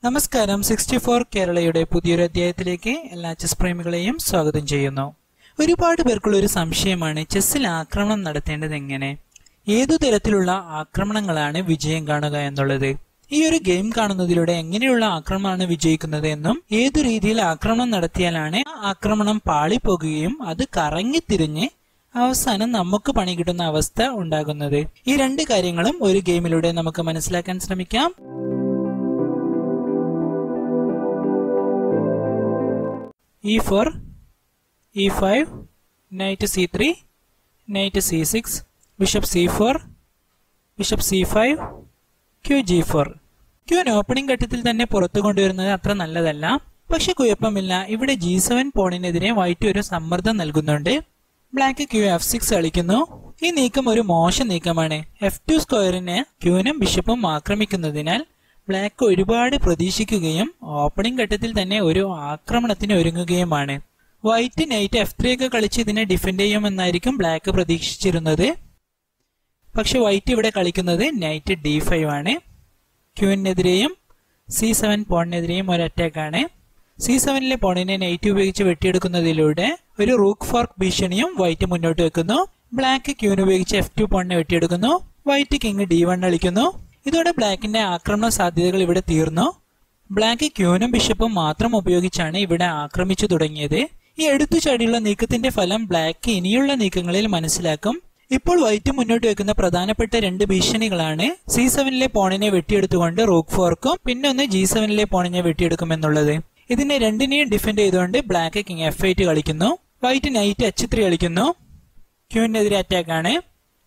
നമസ്കാരം sixty four കേരളയുടെ പുതിയൊരു അധ്യായത്തിലേക്ക് എല്ലാ ചെസ് പ്രേമികളെയും സ്വാഗതം ചെയ്യുന്നു ഒരുപാട് പേർക്കുള്ള ഒരു സംശയമാണ് ചെസ്സിൽ ആക്രമണം നടത്തേണ്ടത് എങ്ങനെ ഏതു തരത്തിലുള്ള ആക്രമണങ്ങളാണ് വിജയം കാണുക എന്നുള്ളത് ഈ ഒരു ഗെയിം കാണുന്നതിലൂടെ എങ്ങനെയുള്ള ആക്രമണമാണ് വിജയിക്കുന്നത് എന്നും ഏതു രീതിയിൽ ആക്രമണം നടത്തിയാലാണ് ആ ആക്രമണം പാളിപ്പോകുകയും അത് കറങ്ങിത്തിരിഞ്ഞ് അവസാനം നമുക്ക് പണി കിട്ടുന്ന അവസ്ഥ ഉണ്ടാകുന്നത് ഈ രണ്ട് കാര്യങ്ങളും ഒരു ഗെയിമിലൂടെ നമുക്ക് മനസ്സിലാക്കാൻ ശ്രമിക്കാം e4 e5 knight c3 knight c6 bishop c4 bishop c5 q g4 queen opening ഘട്ടത്തിൽ തന്നെ പുറത്തു കൊണ്ടുവരുന്നത് അത്ര നല്ലതല്ല പക്ഷെ കുഴപ്പമില്ല ഇവിടെ ജി സെവൻ പോണിനെതിരെ വൈറ്റ് ഒരു സമ്മർദ്ദം നൽകുന്നുണ്ട് ബ്ലാക്ക് ക്യൂ എഫ് സിക്സ് കളിക്കുന്നു ഈ നീക്കം ഒരു മോശം നീക്കമാണ് എഫ് ടു സ്ക്വയറിനെ ക്യൂനും ബിഷപ്പും ആക്രമിക്കുന്നതിനാൽ ബ്ലാക്ക് ഒരുപാട് പ്രതീക്ഷിക്കുകയും ഓപ്പണിംഗ് ഘട്ടത്തിൽ തന്നെ ഒരു ആക്രമണത്തിന് ഒരുങ്ങുകയുമാണ് വൈറ്റ് നൈറ്റ് എഫ് ത്രീ ഒക്കെ കളിച്ച് ഇതിനെ ഡിഫെൻഡ് ചെയ്യുമെന്നായിരിക്കും ബ്ലാക്ക് പ്രതീക്ഷിച്ചിരുന്നത് പക്ഷെ വൈറ്റ് ഇവിടെ കളിക്കുന്നത് നൈറ്റ് ഡി ഫൈവ് ആണ് ക്യൂവിനെതിരെയും സി സെവൻ പോണിനെതിരെയും ഒരു അറ്റാക്ക് ആണ് സി സെവനിലെ പോണിനെ നൈറ്റ് ഉപയോഗിച്ച് വെട്ടിയെടുക്കുന്നതിലൂടെ ഒരു റൂക്ക് ഫോർക്ക് ഭീഷണിയും വൈറ്റ് മുന്നോട്ട് വെക്കുന്നു ബ്ലാക്ക് ക്യൂവിന് ഉപയോഗിച്ച് എഫ് ടു പോണിനെ വെട്ടിയെടുക്കുന്നു വൈറ്റ് കിങ് ഡി വൺ കളിക്കുന്നു ഇതോടെ ബ്ലാക്കിന്റെ ആക്രമണ സാധ്യതകൾ ഇവിടെ തീർന്നു ബ്ലാക്ക് ക്യൂനും ബിഷപ്പും മാത്രം ഉപയോഗിച്ചാണ് ഇവിടെ ആക്രമിച്ചു തുടങ്ങിയത് ഈ എടുത്തു ചാടിയുള്ള നീക്കത്തിന്റെ ഫലം ബ്ലാക്ക് ഇനിയുള്ള നീക്കങ്ങളിൽ മനസ്സിലാക്കും ഇപ്പോൾ വൈറ്റ് മുന്നോട്ട് വെക്കുന്ന പ്രധാനപ്പെട്ട രണ്ട് ഭീഷണികളാണ് സി സെവനിലെ പോണിനെ വെട്ടിയെടുത്തുകൊണ്ട് റൂക്ക് ഫോർക്കും പിന്നെ ഒന്ന് ജി സെവനിലെ പോണിനെ വെട്ടിയെടുക്കുമെന്നുള്ളത് ഇതിനെ രണ്ടിനെയും ഡിഫെൻഡ് ചെയ്തുകൊണ്ട് ബ്ലാക്ക് കിങ് എഫ് എയ്റ്റ് കളിക്കുന്നു വൈറ്റ് നൈറ്റ് എച്ച് ത്രീ കളിക്കുന്നു ക്യൂവിനെതിരെ അറ്റാക്ക് ആണ്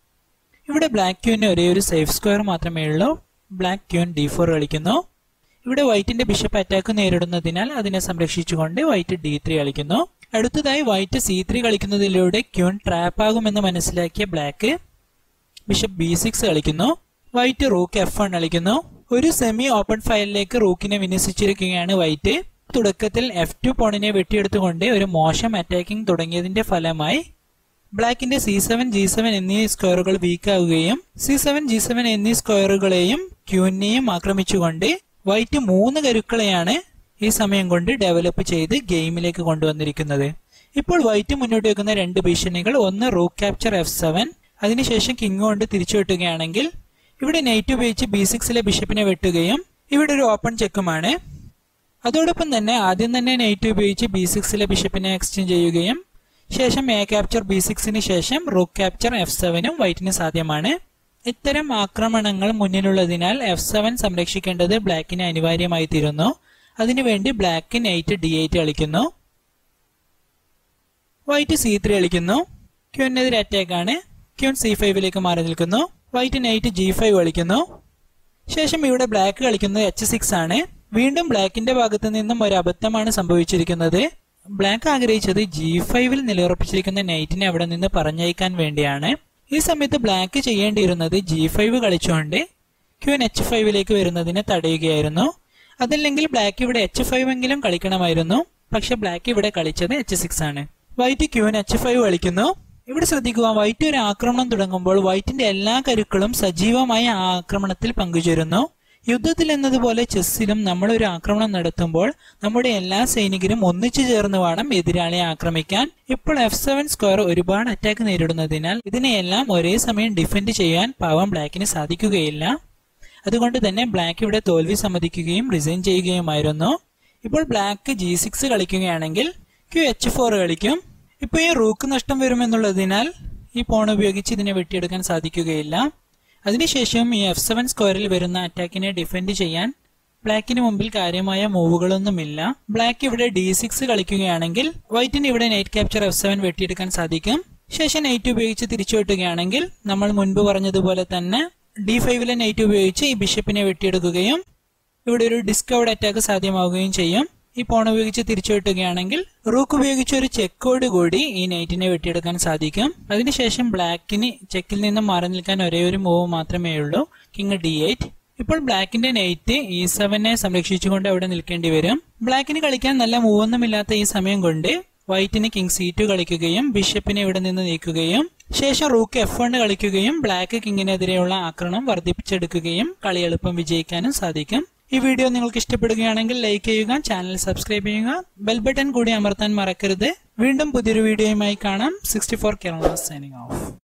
ഇവിടെ ബ്ലാക്ക് ക്യൂവിന് ഒരേ ഒരു സേഫ് സ്ക്വയർ മാത്രമേ ഉള്ളൂ ബ്ലാക്ക് ക്യൂൻ ഡി ഫോർ കളിക്കുന്നു ഇവിടെ വൈറ്റിന്റെ ബിഷപ്പ് അറ്റാക്ക് നേരിടുന്നതിനാൽ അതിനെ സംരക്ഷിച്ചുകൊണ്ട് വൈറ്റ് ഡി ത്രീ കളിക്കുന്നു അടുത്തതായി വൈറ്റ് സി ത്രീ കളിക്കുന്നതിലൂടെ ക്യൂൻ ട്രാപ്പ് ആകുമെന്ന് മനസ്സിലാക്കിയ ബ്ലാക്ക് ബിഷപ്പ് ബി സിക്സ് കളിക്കുന്നു വൈറ്റ് റൂക്ക് എഫ് വൺ കളിക്കുന്നു ഒരു സെമി ഓപ്പൺ ഫയലിലേക്ക് റൂക്കിനെ വിന്യസിച്ചിരിക്കുകയാണ് വൈറ്റ് തുടക്കത്തിൽ എഫ് ടു പോണിനെ വെട്ടിയെടുത്തുകൊണ്ട് ഒരു മോശം അറ്റാക്കിംഗ് തുടങ്ങിയതിന്റെ ഫലമായി ബ്ലാക്കിന്റെ സി സെവൻ ജി സെവൻ എന്നീ സ്ക്വയറുകൾ വീക്ക് ആവുകയും സി സെവൻ ജി സെവൻ എന്നീ സ്ക്വയറുകളെയും ക്യൂനെയും ആക്രമിച്ചുകൊണ്ട് വൈറ്റ് മൂന്ന് കരുക്കളെയാണ് ഈ സമയം കൊണ്ട് ഡെവലപ്പ് ചെയ്ത് ഗെയിമിലേക്ക് കൊണ്ടുവന്നിരിക്കുന്നത് ഇപ്പോൾ വൈറ്റ് മുന്നോട്ട് വെക്കുന്ന രണ്ട് ഭീഷണികൾ ഒന്ന് റൂക്ക് ക്യാപ്ചർ എഫ് സെവൻ അതിനുശേഷം കിങ് കൊണ്ട് തിരിച്ചു വെട്ടുകയാണെങ്കിൽ ഇവിടെ നൈറ്റ് ഉപയോഗിച്ച് ബി സിക്സിലെ ബിഷപ്പിനെ വെട്ടുകയും ഇവിടെ ഒരു ഓപ്പൺ ചെക്കുമാണ് അതോടൊപ്പം തന്നെ ആദ്യം തന്നെ നൈറ്റ് ഉപയോഗിച്ച് ബി സിക്സിലെ ബിഷപ്പിനെ എക്സ്ചേഞ്ച് ചെയ്യുകയും ശേഷം എ ക്യാപ്ചർ ബി സിക്സിന് ശേഷം റൂക്ക് ക്യാപ്ചർ എഫ് സെവനും വൈറ്റിന് സാധ്യമാണ് ഇത്തരം ആക്രമണങ്ങൾ മുന്നിലുള്ളതിനാൽ എഫ് സെവൻ സംരക്ഷിക്കേണ്ടത് ബ്ലാക്കിന് അനിവാര്യമായി തീരുന്നു അതിനുവേണ്ടി ബ്ലാക്ക് നൈറ്റ് ഡി എയ്റ്റ് കളിക്കുന്നു വൈറ്റ് സി ത്രീ കളിക്കുന്നു ക്യൂനെതിരെ അറ്റാക്ക് ആണ് ക്യൂൻ സി ഫൈവിലേക്ക് മാറി നിൽക്കുന്നു വൈറ്റ് നൈറ്റ് ജി ഫൈവ് കളിക്കുന്നു ശേഷം ഇവിടെ ബ്ലാക്ക് കളിക്കുന്നത് എച്ച് സിക്സ് ആണ് വീണ്ടും ബ്ലാക്കിന്റെ ഭാഗത്ത് നിന്നും ഒരു അബദ്ധമാണ് സംഭവിച്ചിരിക്കുന്നത് ബ്ലാക്ക് ആഗ്രഹിച്ചത് ജി ഫൈവിൽ നിലയുറപ്പിച്ചിരിക്കുന്ന നൈറ്റിനെ അവിടെ നിന്ന് പറഞ്ഞയക്കാൻ വേണ്ടിയാണ് ഈ സമയത്ത് ബ്ലാക്ക് ചെയ്യേണ്ടിയിരുന്നത് ജി ഫൈവ് കളിച്ചുകൊണ്ട് ക്യൂൻ എച്ച് ഫൈവിലേക്ക് വരുന്നതിനെ തടയുകയായിരുന്നു അതല്ലെങ്കിൽ ബ്ലാക്ക് ഇവിടെ എച്ച് ഫൈവ് എങ്കിലും കളിക്കണമായിരുന്നു പക്ഷെ ബ്ലാക്ക് ഇവിടെ കളിച്ചത് എച്ച് സിക്സ് ആണ് വൈറ്റ് ക്യൂൻ എച്ച് ഫൈവ് കളിക്കുന്നു ഇവിടെ ശ്രദ്ധിക്കുക വൈറ്റ് ഒരു ആക്രമണം തുടങ്ങുമ്പോൾ വൈറ്റിന്റെ എല്ലാ കരുക്കളും സജീവമായ ആ ആക്രമണത്തിൽ പങ്കുചേരുന്നു യുദ്ധത്തിൽ എന്നതുപോലെ ചെസ്സിലും നമ്മൾ ഒരു ആക്രമണം നടത്തുമ്പോൾ നമ്മുടെ എല്ലാ സൈനികരും ഒന്നിച്ചു ചേർന്ന് വേണം എതിരാളിയെ ആക്രമിക്കാൻ ഇപ്പോൾ എഫ് സെവൻ സ്ക്വയർ ഒരുപാട് അറ്റാക്ക് നേരിടുന്നതിനാൽ ഇതിനെയെല്ലാം ഒരേ സമയം ഡിഫെൻഡ് ചെയ്യാൻ പാവം ബ്ലാക്കിന് സാധിക്കുകയില്ല അതുകൊണ്ട് തന്നെ ബ്ലാക്ക് ഇവിടെ തോൽവി സമ്മതിക്കുകയും റിസൈൻ ചെയ്യുകയുമായിരുന്നു ഇപ്പോൾ ബ്ലാക്ക് ജി സിക്സ് കളിക്കുകയാണെങ്കിൽ ക്യു എച്ച് ഫോർ കളിക്കും ഇപ്പോൾ ഈ റൂക്ക് നഷ്ടം വരുമെന്നുള്ളതിനാൽ ഈ പോൺ ഉപയോഗിച്ച് ഇതിനെ വെട്ടിയെടുക്കാൻ സാധിക്കുകയില്ല അതിനുശേഷം ഈ എഫ് സെവൻ സ്ക്വയറിൽ വരുന്ന അറ്റാക്കിനെ ഡിഫെൻഡ് ചെയ്യാൻ ബ്ലാക്കിന് മുമ്പിൽ കാര്യമായ മൂവുകളൊന്നുമില്ല ബ്ലാക്ക് ഇവിടെ ഡി സിക്സ് കളിക്കുകയാണെങ്കിൽ വൈറ്റിന് ഇവിടെ നൈറ്റ് ക്യാപ്ചർ എഫ് സെവൻ വെട്ടിയെടുക്കാൻ സാധിക്കും ശേഷം നൈറ്റ് ഉപയോഗിച്ച് തിരിച്ചു വെട്ടുകയാണെങ്കിൽ നമ്മൾ മുൻപ് പറഞ്ഞതുപോലെ തന്നെ ഡി ഫൈവിലെ നൈറ്റ് ഉപയോഗിച്ച് ഈ ബിഷപ്പിനെ വെട്ടിയെടുക്കുകയും ഇവിടെ ഒരു ഡിസ്കവേർഡ് അറ്റാക്ക് സാധ്യമാവുകയും ചെയ്യും ഈ പോൺ ഉപയോഗിച്ച് തിരിച്ചു വെട്ടുകയാണെങ്കിൽ റൂക്ക് ഉപയോഗിച്ച് ഒരു ചെക്കോട് കൂടി ഈ നൈറ്റിനെ വെട്ടിയെടുക്കാൻ സാധിക്കും അതിനുശേഷം ബ്ലാക്കിന് ചെക്കിൽ നിന്നും മാറി നിൽക്കാൻ ഒരേ ഒരു മൂവ് മാത്രമേ ഉള്ളൂ കിങ് ഡി എയ്റ്റ് ഇപ്പോൾ ബ്ലാക്കിന്റെ നൈറ്റ് ഇ സെവനെ സംരക്ഷിച്ചുകൊണ്ട് അവിടെ നിൽക്കേണ്ടി വരും ബ്ലാക്കിന് കളിക്കാൻ നല്ല മൂവൊന്നുമില്ലാത്ത ഈ സമയം കൊണ്ട് വൈറ്റിന് കിങ് സി ടു കളിക്കുകയും ബിഷപ്പിനെ ഇവിടെ നിന്ന് നീക്കുകയും ശേഷം റൂക്ക് എഫ് വൺ കളിക്കുകയും ബ്ലാക്ക് കിങ്ങിനെതിരെയുള്ള ആക്രമണം വർദ്ധിപ്പിച്ചെടുക്കുകയും കളി എളുപ്പം വിജയിക്കാനും സാധിക്കും ഈ വീഡിയോ നിങ്ങൾക്ക് ഇഷ്ടപ്പെടുകയാണെങ്കിൽ ലൈക്ക് ചെയ്യുക ചാനൽ സബ്സ്ക്രൈബ് ചെയ്യുക ബെൽ ബട്ടൺ കൂടി അമർത്താൻ മറക്കരുത് വീണ്ടും പുതിയൊരു വീഡിയോയുമായി കാണാം sixty four Kerala signing of